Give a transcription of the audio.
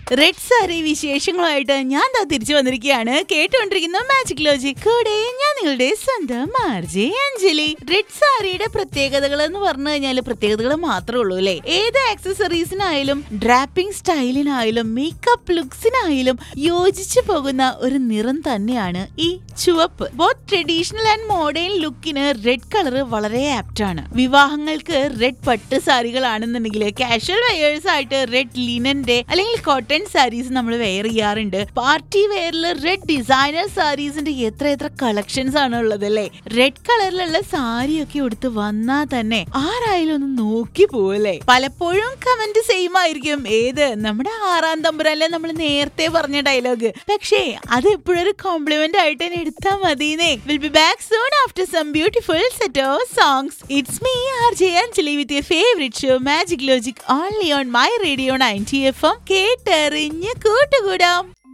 red sari വിശേഷങ്ങളുമായിട്ട് ഞാൻ ദാ തിരിച്ചു വന്നിരിക്കുകയാണ് കേട്ടുകൊണ്ടിരിക്കുന്ന മാജിക് ലോജിക് കൂടെ ഞാൻ നിങ്ങളുടെ സ്വന്തം ആർജെ അഞ്ജലി റെഡ് സാരിയുടെ പ്രത്യേകതകൾ എന്ന് പറഞ്ഞു കഴിഞ്ഞാൽ പ്രത്യേകതകൾ മാത്രമേ ഉള്ളൂ അല്ലേ ഏത് ആക്സസറീസിനായാലും ഡ്രാപ്പിംഗ് സ്റ്റൈലിനായാലും മേക്കപ്പ് ലുക്സിനായാലും യോജിച്ചു പോകുന്ന ഒരു നിറം തന്നെയാണ് ഈ ചുവപ്പ് ബോത്ത് ട്രഡീഷണൽ ആൻഡ് മോഡേൺ ലുക്കിന് റെഡ് കളർ വളരെ ആപ്റ്റ് ആണ് വിവാഹങ്ങൾക്ക് റെഡ് പട്ട് സാരികളാണെന്നുണ്ടെങ്കിൽ കാഷ്വൽ വെയേഴ്സ് ആയിട്ട് റെഡ് ലിനന്റെ അല്ലെങ്കിൽ കോട്ടൺ സാരീസ് നമ്മൾ വെയർ ചെയ്യാറുണ്ട് പാർട്ടി വെയറിൽ റെഡ് ഡിസൈനർ സാരീസിന്റെ എത്ര എത്ര കളക്ഷൻസ് ആണ് ഉള്ളത് അല്ലേ റെഡ് കളറിലുള്ള സാരിയൊക്കെ എടുത്ത് വന്നാ തന്നെ ആരായാലും ഒന്ന് നോക്കി പോവല്ലേ പലപ്പോഴും കമന്റ് സെയിം ആയിരിക്കും ഏത് നമ്മുടെ ആറാം തമ്പുരാനിലെ നമ്മൾ നേരത്തെ പറഞ്ഞ ഡയലോഗ് പക്ഷേ അത് എപ്പോഴൊരു കോംപ്ലിമെന്റ് ആയിട്ട് തന്നെ എടുത്താ മതിന്നേ will be back soon after some beautiful set of songs it's me R J Anjali with your favourite show magic logic only on my radio ninety F M കേട്ടറിഞ്ഞ് കൂട്ടുകൂടാം